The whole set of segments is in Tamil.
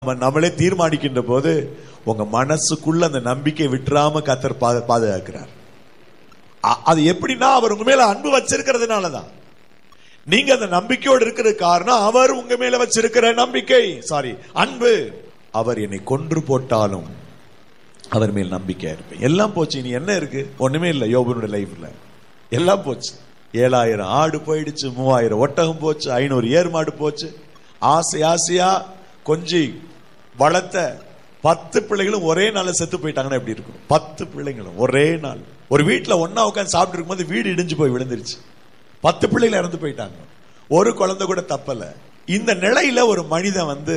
நம்ம நம்மளே தீர்மானிக்கின்ற போது உங்க மனசுக்குள்ள அந்த நம்பிக்கை விட்டுறாம கத்தர் பா- பாதுகாக்கிறார் அ- அது எப்படின்னா அவர் உங்க மேல அன்பு வச்சிருக்கிறதுனாலதான் நீங்க அந்த நம்பிக்கையோடு இருக்கிறது காரணம் அவர் உங்க மேல வச்சிருக்கிற நம்பிக்கை சாரி அன்பு அவர் என்னை கொன்று போட்டாலும் அவர் மேல் நம்பிக்கையா இருப்பேன் எல்லாம் போச்சு இனி என்ன இருக்கு ஒண்ணுமே இல்லை யோபனுடைய லைஃப்ல எல்லாம் போச்சு ஏழாயிரம் ஆடு போயிடுச்சு மூவாயிரம் ஒட்டகம் போச்சு ஐநூறு ஏர் மாடு போச்சு ஆசை ஆசையா கொஞ்சி வளர்த்த பத்து பிள்ளைகளும் ஒரே நாள்ல செத்து போயிட்டாங்கன்னா எப்படி இருக்கும் பத்து பிள்ளைங்களும் ஒரே நாள் ஒரு வீட்டுல ஒண்ணா உட்காந்து சாப்பிட்டு இருக்கும்போது வீடு இடிஞ்சு போய் விழுந்துருச்சு பத்து பிள்ளைகள் இறந்து போயிட்டாங்க ஒரு குழந்தை கூட தப்பல இந்த நிலையில ஒரு மனிதன் வந்து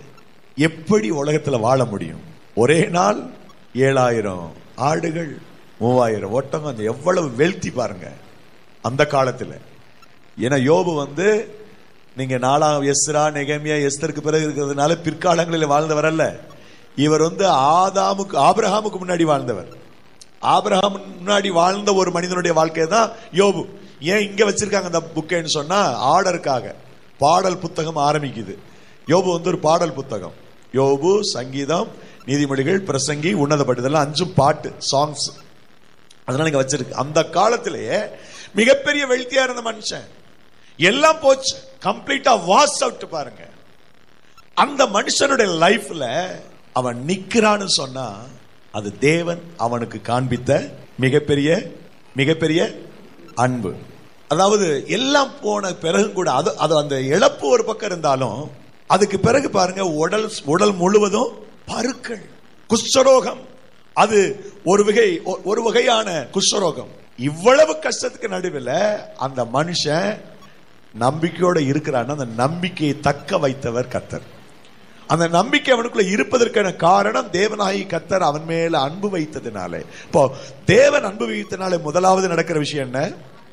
எப்படி உலகத்துல வாழ முடியும் ஒரே நாள் ஏழாயிரம் ஆடுகள் மூவாயிரம் ஒட்டகம் அந்த எவ்வளவு வெல்த்தி பாருங்க அந்த காலத்துல ஏன்னா யோபு வந்து நீங்க நாலாம் எஸ்ரா நெகமியா எஸ்தருக்கு பிறகு இருக்கிறதுனால பிற்காலங்களில் வாழ்ந்தவர் அல்ல இவர் வந்து ஆதாமுக்கு ஆபிரகாமுக்கு முன்னாடி வாழ்ந்தவர் ஆபிரகாம் முன்னாடி வாழ்ந்த ஒரு மனிதனுடைய வாழ்க்கை தான் யோபு ஏன் இங்க வச்சிருக்காங்க அந்த புக்கைன்னு சொன்னா ஆர்டருக்காக பாடல் புத்தகம் ஆரம்பிக்குது யோபு வந்து ஒரு பாடல் புத்தகம் யோபு சங்கீதம் நீதிமொழிகள் பிரசங்கி உன்னதப்பட்டு இதெல்லாம் அஞ்சும் பாட்டு சாங்ஸ் அதனால இங்க வச்சிருக்கு அந்த காலத்திலேயே மிகப்பெரிய வெல்த்தியா இருந்த மனுஷன் எல்லாம் போச்சு கம்ப்ளீட்டா வாஸ் அவுட் பாருங்க அந்த மனுஷனுடைய லைஃப்ல அவன் நிக்கிறான்னு சொன்னா அது தேவன் அவனுக்கு காண்பித்த மிகப்பெரிய மிகப்பெரிய அன்பு அதாவது எல்லாம் போன பிறகும் கூட அது அது அந்த இழப்பு ஒரு பக்கம் இருந்தாலும் அதுக்கு பிறகு பாருங்க உடல் உடல் முழுவதும் பருக்கள் குஷ்டரோகம் அது ஒரு வகை ஒ- ஒரு வகையான குஷ்டரோகம் இவ்வளவு கஷ்டத்துக்கு நடுவில் அந்த மனுஷன் நம்பிக்கையோட இருக்கிறான்னா அந்த நம்பிக்கையை தக்க வைத்தவர் கர்த்தர் அந்த நம்பிக்கை அவனுக்குள்ள இருப்பதற்கான காரணம் தேவனாகி கர்த்தர் அவன் மேல அன்பு வைத்ததினாலே இப்போ தேவன் அன்பு வைத்தனாலே முதலாவது நடக்கிற விஷயம் என்ன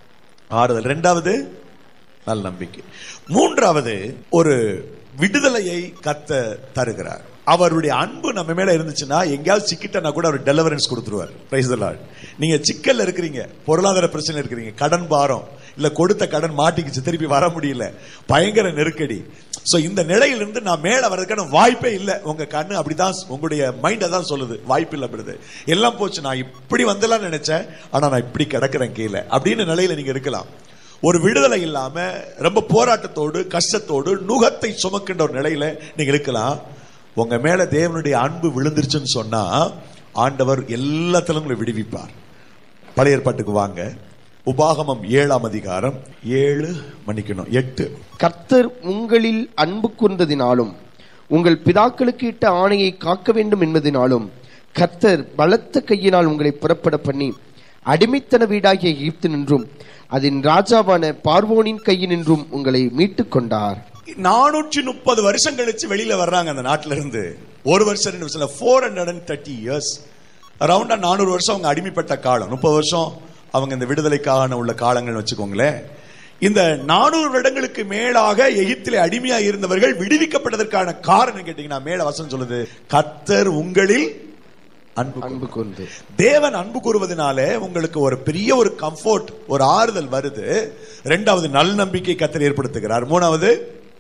ஆறுதல் ரெண்டாவது நல்ல நம்பிக்கை மூன்றாவது ஒரு விடுதலையை கத்த தருகிறார் அவருடைய அன்பு நம்ம மேல இருந்துச்சுன்னா எங்கேயாவது சிக்கிட்டனா கூட அவர் டெலிவரன்ஸ் கொடுத்துருவார் பிரைஸ் நீங்க சிக்கல்ல இருக்கிறீங்க பொருளாதார பிரச்சனை இருக்கிறீங்க கடன் பாரம் இல்ல கொடுத்த கடன் மாட்டிக்கிச்சு திருப்பி வர முடியல பயங்கர நெருக்கடி சோ இந்த நிலையிலிருந்து நான் மேல வர்றதுக்கான வாய்ப்பே இல்லை உங்க கண்ணு அப்படிதான் உங்களுடைய மைண்ட் அதான் சொல்லுது வாய்ப்பு இல்லை அப்படிது எல்லாம் போச்சு நான் இப்படி வந்தலாம் நினைச்சேன் ஆனா நான் இப்படி கிடக்குறேன் கீழே அப்படின்னு நிலையில நீங்க இருக்கலாம் ஒரு விடுதலை இல்லாம ரொம்ப போராட்டத்தோடு கஷ்டத்தோடு நுகத்தை சுமக்கின்ற ஒரு நிலையில நீங்க இருக்கலாம் உங்க மேல தேவனுடைய அன்பு விழுந்துருச்சுன்னு சொன்னா ஆண்டவர் எல்லாத்திலும் உங்களை விடுவிப்பார் பழைய ஏற்பாட்டுக்கு வாங்க உபாகமம் ஏழாம் அதிகாரம் ஏழு மன்னிக்கணும் எட்டு கர்த்தர் உங்களில் அன்பு கூர்ந்ததினாலும் உங்கள் பிதாக்களுக்கு இட்ட ஆணையை காக்க வேண்டும் என்பதினாலும் கர்த்தர் பலத்த கையினால் உங்களை புறப்பட பண்ணி அடிமைத்தன வீடாகிய எகிப்து நின்றும் அதன் ராஜாவான பார்வோனின் கையினின்றும் உங்களை மீட்டுக் கொண்டார் நானூற்றி முப்பது வருஷம் கழிச்சு வெளியில வர்றாங்க அந்த நாட்டில இருந்து ஒரு வருஷம் ரெண்டு வருஷம் four hundred and thirty years அரௌண்டா நானூறு வருஷம் அவங்க அடிமைப்பட்ட காலம் முப்பது வருஷம் அவங்க இந்த விடுதலைக்கான உள்ள காலங்கள் வச்சுக்கோங்களேன் இந்த நானூறு வருடங்களுக்கு மேலாக எகிப்திலே அடிமையா இருந்தவர்கள் விடுவிக்கப்பட்டதற்கான காரணம் கேட்டீங்கன்னா மேல வசனம் சொல்லுது கர்த்தர் உங்களில் அன்பு அன்பு கூர்ந்து தேவன் அன்பு கூறுவதனாலே உங்களுக்கு ஒரு பெரிய ஒரு கம்ஃபோர்ட் ஒரு ஆறுதல் வருது ரெண்டாவது நல் நம்பிக்கை கத்தர் ஏற்படுத்துகிறார் மூணாவது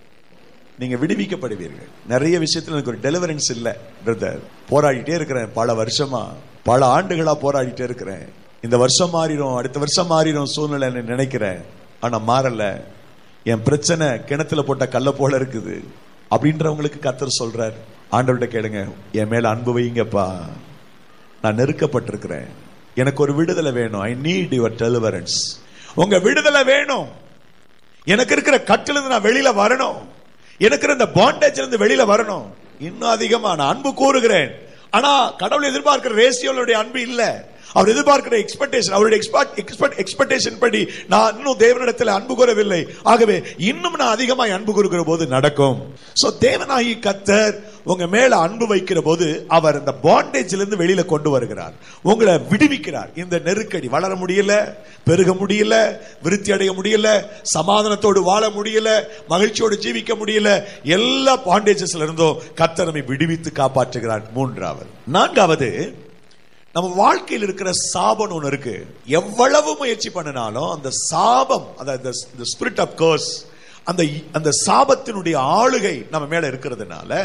நீங்க விடுவிக்கப்படுவீர்கள் நிறைய விஷயத்துல எனக்கு ஒரு டெலிவரன்ஸ் இல்ல பிரதர் போராடிட்டே இருக்கிறேன் பல வருஷமா பல ஆண்டுகளா போராடிட்டே இருக்கிறேன் இந்த வருஷம் மாறிடும் அடுத்த வருஷம் மாறிடும் சூழ்நிலை நினைக்கிறேன் ஆனா மாறல என் பிரச்சனை கிணத்துல போட்ட கல்ல போல இருக்குது அப்படின்றவங்களுக்கு கத்தர் சொல்றார் ஆண்டவர்கிட்ட கேளுங்க என் மேல அன்பு வைங்கப்பா நான் நெருக்கப்பட்டிருக்கிறேன் எனக்கு ஒரு விடுதலை வேணும் ஐ நீட் யுவர் டெலிவரன்ஸ் உங்க விடுதலை வேணும் எனக்கு இருக்கிற கட்டிலிருந்து நான் வெளியில வரணும் எனக்கு இருக்கிற இந்த பாண்டேஜ்ல இருந்து வெளியில வரணும் இன்னும் அதிகமா நான் அன்பு கூறுகிறேன் ஆனா கடவுள் எதிர்பார்க்கிற ரேசியோளுடைய அன்பு இல்ல அவர் எதிர்பார்க்கிற எக்ஸ்பெக்டேஷன் அவருடைய எக்ஸ்பெக்ட் எக்ஸ்பெக்டேஷன் படி நான் இன்னும் தேவனிடத்தில் அன்பு கூறவில்லை ஆகவே இன்னும் நான் அதிகமாய் அன்பு கூறுகிற போது நடக்கும் சோ தேவனாகி கத்தர் உங்க மேல அன்பு வைக்கிற போது அவர் இந்த பாண்டேஜ்ல இருந்து வெளியில கொண்டு வருகிறார் உங்களை விடுவிக்கிறார் இந்த நெருக்கடி வளர முடியல பெருக முடியல விருத்தி அடைய முடியல சமாதானத்தோடு வாழ முடியல மகிழ்ச்சியோடு ஜீவிக்க முடியல எல்லா பாண்டேஜஸ்ல இருந்தும் கத்தர் நம்மை விடுவித்து காப்பாற்றுகிறார் மூன்றாவது நான்காவது நம்ம வாழ்க்கையில் இருக்கிற சாபம் ஒன்று இருக்கு எவ்வளவு முயற்சி பண்ணினாலும் அந்த சாபம் அந்த ஸ்பிரிட் ஆஃப் கர்ஸ் அந்த அந்த சாபத்தினுடைய ஆளுகை நம்ம மேல இருக்கிறதுனால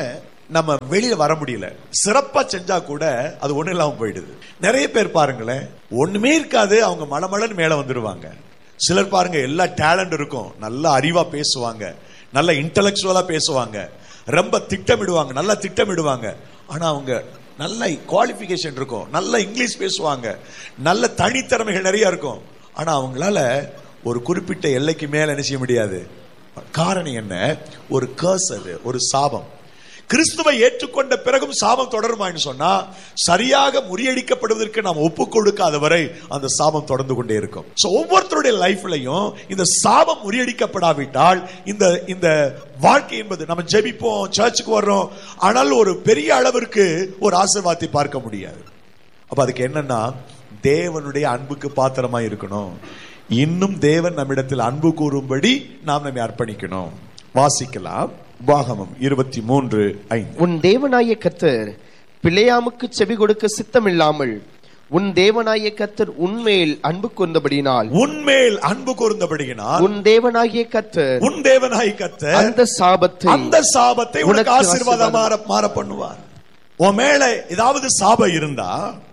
நம்ம வெளியில வர முடியல சிறப்பா செஞ்சா கூட அது ஒண்ணு இல்லாம போயிடுது நிறைய பேர் பாருங்களேன் ஒண்ணுமே இருக்காது அவங்க மலமலன்னு மேல வந்துடுவாங்க சிலர் பாருங்க எல்லா டேலண்ட் இருக்கும் நல்ல அறிவா பேசுவாங்க நல்ல இன்டலெக்சுவலா பேசுவாங்க ரொம்ப திட்டமிடுவாங்க நல்லா திட்டமிடுவாங்க ஆனா அவங்க நல்ல குவாலிஃபிகேஷன் இருக்கும் நல்ல இங்கிலீஷ் பேசுவாங்க நல்ல தனித்திறமைகள் நிறைய இருக்கும் ஆனா அவங்களால ஒரு குறிப்பிட்ட எல்லைக்கு மேல என்ன செய்ய முடியாது காரணம் என்ன ஒரு கர்ஸ் அது ஒரு சாபம் கிறிஸ்துவை ஏற்றுக்கொண்ட பிறகும் சாபம் தொடருமான்னு சொன்னா சரியாக முறியடிக்கப்படுவதற்கு நாம் ஒப்பு கொடுக்காத வரை அந்த சாபம் தொடர்ந்து கொண்டே இருக்கும் சோ ஒவ்வொருத்தருடைய லைஃப்லயும் இந்த சாபம் முறியடிக்கப்படாவிட்டால் இந்த இந்த வாழ்க்கை என்பது நம்ம ஜெபிப்போம் சர்ச்சுக்கு வர்றோம் ஆனால் ஒரு பெரிய அளவிற்கு ஒரு ஆசீர்வாதத்தை பார்க்க முடியாது அப்ப அதுக்கு என்னன்னா தேவனுடைய அன்புக்கு பாத்திரமா இருக்கணும் இன்னும் தேவன் நம்மிடத்தில் அன்பு கூறும்படி நாம் நம்மை அர்ப்பணிக்கணும் வாசிக்கலாம் உபாகமம் இருபத்தி மூன்று ஐந்து உன் தேவனாய கர்த்தர் பிள்ளையாமுக்கு செவி கொடுக்க சித்தமில்லாமல் உன் தேவனாய கர்த்தர் உன்மேல் அன்பு கொண்டபடியினால் உன்மேல் அன்பு கூர்ந்தபடியினால் உன் தேவனாகிய கர்த்தர் உன் தேவனாய் கத்த அந்த சாபத்தை அந்த சாபத்தை உனக்கு உனக்கு ஆசீர்வாதம் மாற மாற பண்ணுவார் உன் மேல ஏதாவது சாபம் இருந்தா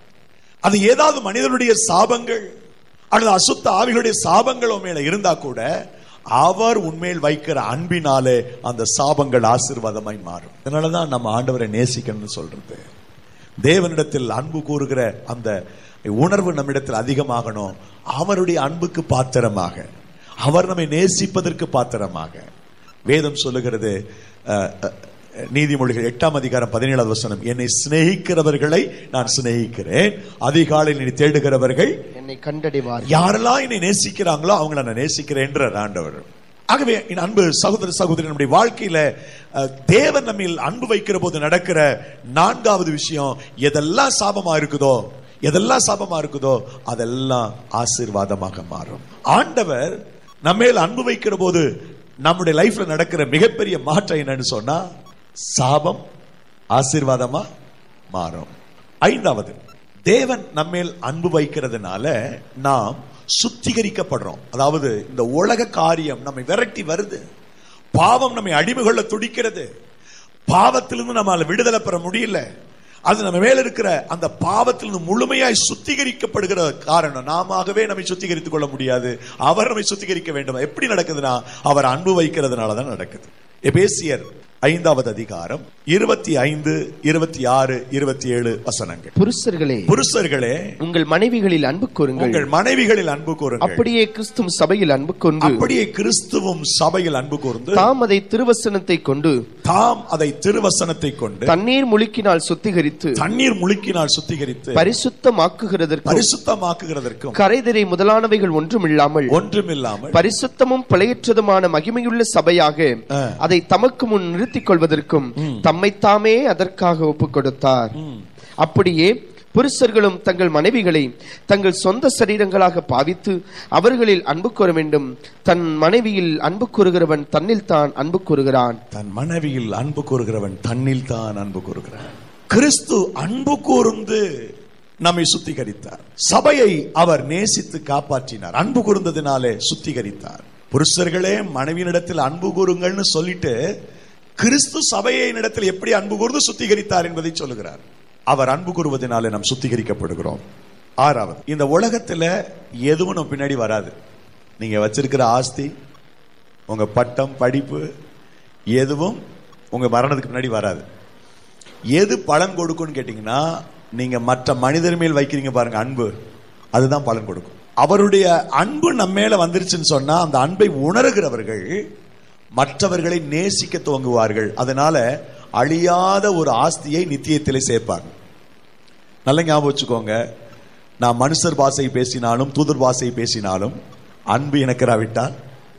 அது ஏதாவது மனிதனுடைய சாபங்கள் அல்லது அசுத்த ஆவிகளுடைய சாபங்கள் உன் மேல இருந்தா கூட அவர் உன்மேல் வைக்கிற அன்பினாலே அந்த சாபங்கள் ஆசீர்வாதமாய் மாறும் அதனாலதான் நம்ம ஆண்டவரை நேசிக்கணும்னு சொல்றது தேவனிடத்தில் அன்பு கூறுகிற அந்த உணர்வு நம்மிடத்தில் அதிகமாகணும் அவருடைய அன்புக்கு பாத்திரமாக அவர் நம்மை நேசிப்பதற்கு பாத்திரமாக வேதம் சொல்லுகிறது அஹ், அஹ், நீதிமொழிகள் எட்டாம் அதிகாரம் பதினேழாவது வசனம் என்னை சிநேகிக்கிறவர்களை நான் சிநேகிக்கிறேன் அதிகாலையில் நீ தேடுகிறவர்கள் என்னை கண்டடைவார் யாரெல்லாம் என்னை நேசிக்கிறாங்களோ அவங்கள நான் நேசிக்கிறேன்ற ஆண்டவர் ஆகவே என் அன்பு சகோதர சகோதரி நம்முடைய வாழ்க்கையில அஹ், தேவன் நம்மில் அன்பு வைக்கிற போது நடக்கிற நான்காவது விஷயம் எதெல்லாம் சாபமா இருக்குதோ எதெல்லாம் சாபமா இருக்குதோ அதெல்லாம் ஆசீர்வாதமாக மாறும் ஆண்டவர் நம்மேல் அன்பு வைக்கிற போது நம்முடைய லைஃப்ல நடக்கிற மிகப்பெரிய மாற்றம் என்னன்னு சொன்னா சாபம் ஆசீர்வாதமா மாறும் ஐந்தாவது தேவன் நம்மேல் அன்பு வைக்கிறதுனால நாம் சுத்திகரிக்கப்படுறோம் அதாவது இந்த உலக காரியம் நம்மை விரட்டி வருது பாவம் நம்மை அடிமை கொள்ள துடிக்கிறது பாவத்திலிருந்து நம்மால விடுதலை பெற முடியல அது நம்ம மேல இருக்கிற அந்த பாவத்திலிருந்து முழுமையாய் சுத்திகரிக்கப்படுகிற காரணம் நாமவே நம்மை சுத்திகரித்துக் கொள்ள முடியாது அவர் நம்மை சுத்திகரிக்க வேண்டும் எப்படி நடக்குதுன்னா அவர் அன்பு வைக்கிறதுனால தான் நடக்குது எபேசியர் ஐந்தாவது அதிகாரம் இருபத்தி ஐந்து இருபத்தி ஆறு இருபத்தி ஏழு வசனங்கள் புருஷர்களே புருஷர்களே உங்கள் மனைவிகளில் அன்பு கூறுங்கள் உங்கள் மனைவிகளில் அன்பு கூறுங்கள் அப்படியே கிறிஸ்துவும் சபையில் அன்பு கொண்டு அப்படியே கிறிஸ்துவும் சபையில் அன்பு கூர்ந்து தாம் அதை திருவசனத்தை கொண்டு தாம் அதை திருவசனத்தை கொண்டு தண்ணீர் முழுக்கினால் சுத்திகரித்து தண்ணீர் முழுக்கினால் சுத்திகரித்து பரிசுத்தமாக்குகிறதற்கும் பரிசுத்தமாக்குகிறதற்கும் கரைதிரை முதலானவைகள் ஒன்றுமில்லாமல் ஒன்றுமில்லாமல் பரிசுத்தமும் பிழையற்றதுமான மகிமையுள்ள சபையாக ஆ. அதை தமக்கு முன் நிறுத்திக் கொள்வதற்கும் தம்மைத்தாமே அதற்காக ஒப்புக் கொடுத்தார் அப்படியே புருஷர்களும் தங்கள் மனைவிகளை தங்கள் சொந்த சரீரங்களாக பாவித்து அவர்களில் அன்பு கூற வேண்டும் தன் மனைவியில் அன்பு கூறுகிறவன் தன்னில் தான் அன்பு கூறுகிறான் தன் மனைவியில் அன்பு கூறுகிறவன் தன்னில் தான் அன்பு கூறுகிறான் கிறிஸ்து அன்பு கூர்ந்து நம்மை சுத்திகரித்தார் சபையை அவர் நேசித்து காப்பாற்றினார் அன்பு கூர்ந்ததினாலே சுத்திகரித்தார் புருஷர்களே மனைவியினிடத்தில் அன்பு கூறுங்கள்னு சொல்லிட்டு கிறிஸ்து சபையை இடத்தில் எப்படி அன்பு கூர்ந்து சுத்திகரித்தார் என்பதை சொல்லுகிறார் அவர் அன்பு கூறுவதனாலே நாம் சுத்திகரிக்கப்படுகிறோம் ஆறாவது இந்த உலகத்துல எதுவும் நம்ம பின்னாடி வராது நீங்க வச்சிருக்கிற ஆஸ்தி உங்க பட்டம் படிப்பு எதுவும் உங்க மரணத்துக்கு முன்னாடி வராது எது பலன் கொடுக்கும்னு கேட்டீங்கன்னா நீங்க மற்ற மனிதர் மேல் வைக்கிறீங்க பாருங்க அன்பு அதுதான் பலன் கொடுக்கும் அவருடைய அன்பு நம்ம மேல வந்துருச்சுன்னு சொன்னா அந்த அன்பை உணர்கிறவர்கள் மற்றவர்களை நேசிக்க துவங்குவார்கள் அதனால அழியாத ஒரு ஆஸ்தியை நித்தியத்திலே சேர்ப்பாங்க நல்ல ஞாபகம் வச்சுக்கோங்க நான் மனுஷர் பாஷை பேசினாலும் தூதர் பாஷை பேசினாலும் அன்பு எனக்கிறாவிட்டால்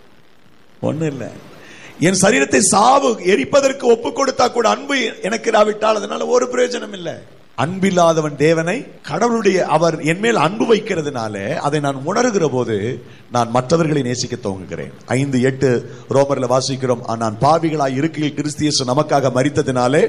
ஒண்ணும் இல்லை என் சரீரத்தை சாவு எரிப்பதற்கு ஒப்பு கொடுத்தா கூட அன்பு எனக்கிறாவிட்டால் அதனால ஒரு பிரயோஜனம் இல்லை அன்பில்லாதவன் தேவனை கடவுளுடைய அவர் என் மேல் அன்பு வைக்கிறதுனால அதை நான் உணர்கிற போது நான் மற்றவர்களை நேசிக்க துவங்குகிறேன் ஐந்து எட்டு ரோமர்ல வாசிக்கிறோம் "ஆ, நான் பாவிகளாய் இருக்கையில் கிறிஸ்தியசு நமக்காக மரித்ததினாலே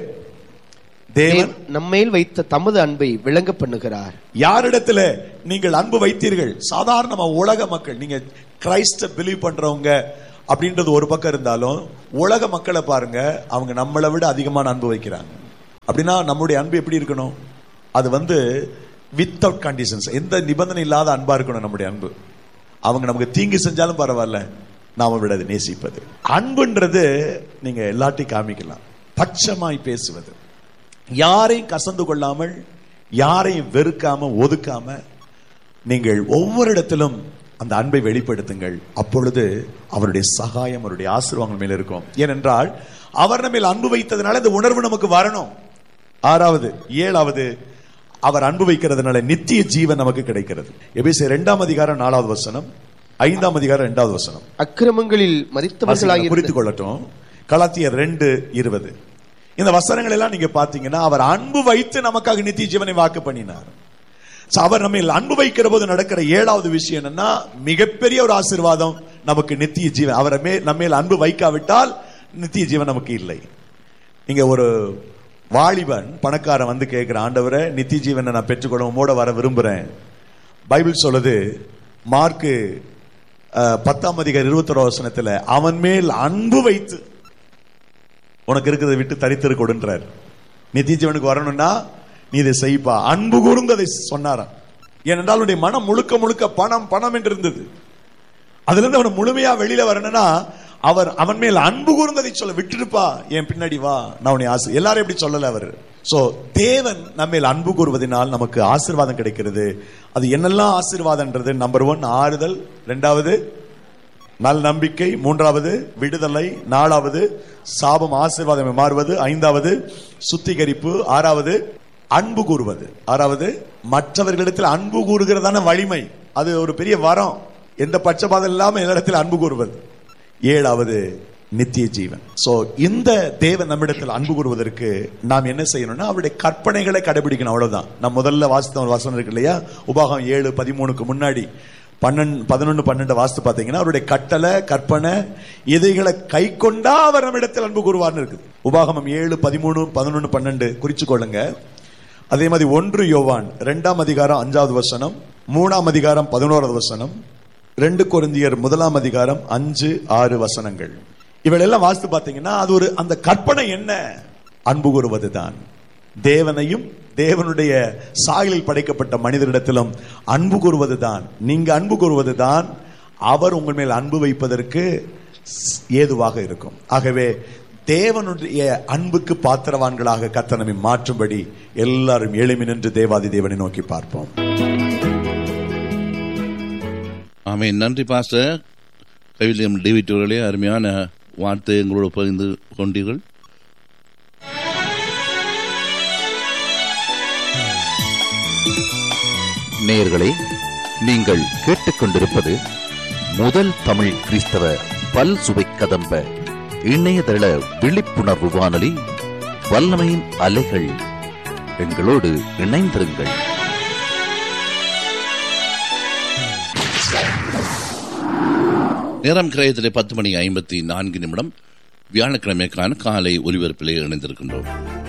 தேவன் நம்மேல் வைத்த தமது அன்பை விளங்க பண்ணுகிறார் யாரிடத்துல நீங்கள் அன்பு வைத்தீர்கள் சாதாரணமா உலக மக்கள் நீங்க கிரைஸ்ட பிலீவ் பண்றவங்க அப்படின்றது ஒரு பக்கம் இருந்தாலும் உலக மக்களை பாருங்க அவங்க நம்மளை விட அதிகமான அன்பு வைக்கிறாங்க அப்படின்னா நம்முடைய அன்பு எப்படி இருக்கணும் அது வந்து வித்தவுட் கண்டிஷன்ஸ் எந்த நிபந்தனை இல்லாத அன்பா இருக்கணும் நம்முடைய அன்பு அவங்க நமக்கு தீங்கு செஞ்சாலும் பரவாயில்ல நாம விட அதை நேசிப்பது அன்புன்றது நீங்க எல்லாத்தையும் காமிக்கலாம் பட்சமாய் பேசுவது யாரையும் கசந்து கொள்ளாமல் யாரையும் வெறுக்காம ஒதுக்காம நீங்கள் ஒவ்வொரு இடத்திலும் அந்த அன்பை வெளிப்படுத்துங்கள் அப்பொழுது அவருடைய சகாயம் அவருடைய ஆசீர்வாதங்கள் மேல இருக்கும் ஏனென்றால் அவர் நம்ம மேல் அன்பு வைத்ததுனால இந்த உணர்வு நமக்கு வரணும் ஆறாவது ஏழாவது அவர் அன்பு வைக்கிறதுனால நித்திய ஜீவன் நமக்கு கிடைக்கிறது எபேசிய இரண்டாம் அதிகாரம் நாலாவது வசனம் ஐந்தாம் அதிகாரம் இரண்டாவது வசனம் அக்கிரமங்களில் மறித்தவர்களாக புரிந்து கொள்ளட்டும் கலாத்தியர் ரெண்டு இருபது இந்த வசனங்கள் எல்லாம் நீங்க பாத்தீங்கன்னா அவர் அன்பு வைத்து நமக்காக நித்திய ஜீவனை வாக்கு பண்ணினார் So, அவர் நம்ம அன்பு வைக்கிற போது நடக்கிற ஏழாவது விஷயம் என்னன்னா மிகப்பெரிய ஒரு ஆசீர்வாதம் நமக்கு நித்திய ஜீவன் அவரை மே நம்ம அன்பு வைக்காவிட்டால் நித்திய ஜீவன் நமக்கு இல்லை இங்க ஒரு வாலிபன் பணக்காரன் வந்து கேட்கிற ஆண்டவரை நித்திய ஜீவனை நான் பெற்றுக்கொள்ள உம்மோட வர விரும்புறேன் பைபிள் சொல்லுது மார்க்கு அஹ், பத்தாம் அதிகார இருபத்தொரு வசனத்துல அவன் மேல் அன்பு வைத்து உனக்கு இருக்கிறதை விட்டு தரித்திரு கொடுன்றார் நித்திய ஜீவனுக்கு வரணும்னா நீ இதை செய்ப்பா அன்பு கூர்ந்து அதை சொன்னாராம் ஏனென்றால் அவனுடைய மனம் முழுக்க முழுக்க பணம் பணம் என்று இருந்தது அதுல இருந்து அவன் முழுமையா வெளியில வரணும்னா அவர் அவன் மேல் அன்பு கூர்ந்ததை சொல்ல விட்டுருப்பா என் பின்னாடி வா நான் உன்னை ஆசை எல்லாரும் எப்படி சொல்லல அவர் சோ தேவன் நம்ம மேல் அன்பு கூறுவதனால் நமக்கு ஆசீர்வாதம் கிடைக்கிறது அது என்னெல்லாம் ஆசீர்வாதம்ன்றது நம்பர் ஒன் ஆறுதல் ரெண்டாவது நல் நம்பிக்கை மூன்றாவது விடுதலை நாலாவது சாபம் ஆசீர்வாதம் மாறுவது ஐந்தாவது சுத்திகரிப்பு ஆறாவது அன்பு கூறுவது ஆறாவது மற்றவர்களிடத்தில் அன்பு கூறுகிறதான வலிமை அது ஒரு பெரிய வரம் எந்த பட்சபாதம் இல்லாம எல்லா அன்பு கூறுவது ஏழாவது நித்திய ஜீவன் சோ இந்த தேவன் நம்மிடத்தில் அன்பு கூறுவதற்கு நாம் என்ன செய்யணும்னா அவருடைய கற்பனைகளை கடைபிடிக்கணும் அவ்வளவுதான் நான் முதல்ல வாசித்த ஒரு வசனம் இருக்கு இல்லையா உபாகம் ஏழு பதிமூணுக்கு முன்னாடி பன்னெண்டு பதினொன்று பன்னெண்டு வாசித்து பார்த்தீங்கன்னா அவருடைய கட்டளை கற்பனை இதைகளை கை கொண்டா அவர் நம்மிடத்தில் அன்பு கூறுவார்னு இருக்குது உபாகமம் ஏழு பதிமூணு பதினொன்று பன்னெண்டு குறிச்சு கொள்ளுங்க அதே மாதிரி ஒன்று யோவான் ரெண்டாம் அதிகாரம் அஞ்சாவது வசனம் மூணாம் அதிகாரம் பதினோராவது வசனம் ரெண்டு கொரிந்தியர் முதலாம் அதிகாரம் அஞ்சு ஆறு வசனங்கள் இவளெல்லாம் வாசித்து பார்த்தீங்கன்னா அது ஒரு அந்த கற்பனை என்ன அன்பு கூறுவதுதான் தேவனையும் தேவனுடைய சாயலில் படைக்கப்பட்ட மனிதரிடத்திலும் அன்பு கூறுவதுதான் நீங்க அன்பு கூறுவதுதான் அவர் உங்கள் மேல் அன்பு வைப்பதற்கு ஏதுவாக இருக்கும் ஆகவே தேவனுடைய அன்புக்கு பாத்திரவான்களாக கர்த்தர் நம்மை மாற்றும்படி எல்லாரும் எளிமை நின்று தேவாதி தேவனை நோக்கி பார்ப்போம் ஆமென் நன்றி பாஸ்டர் கவிலியம் டேவிட் அவர்களே அருமையான வார்த்தை எங்களோடு பகிர்ந்து கொண்டீர்கள் நேயர்களே நீங்கள் கேட்டுக்கொண்டிருப்பது முதல் தமிழ் கிறிஸ்தவ பல் சுவை கதம்ப இணையதள விழிப்புணர்வு வானொலி வல்லமையின் அலைகள் எங்களோடு இணைந்திருங்கள் நேரம் கிரயத்திலே பத்து மணி ஐம்பத்தி நான்கு நிமிடம் வியாழக்கிழமைக்கான காலை ஒலிபரப்பிலே இணைந்திருக்கின்றோம்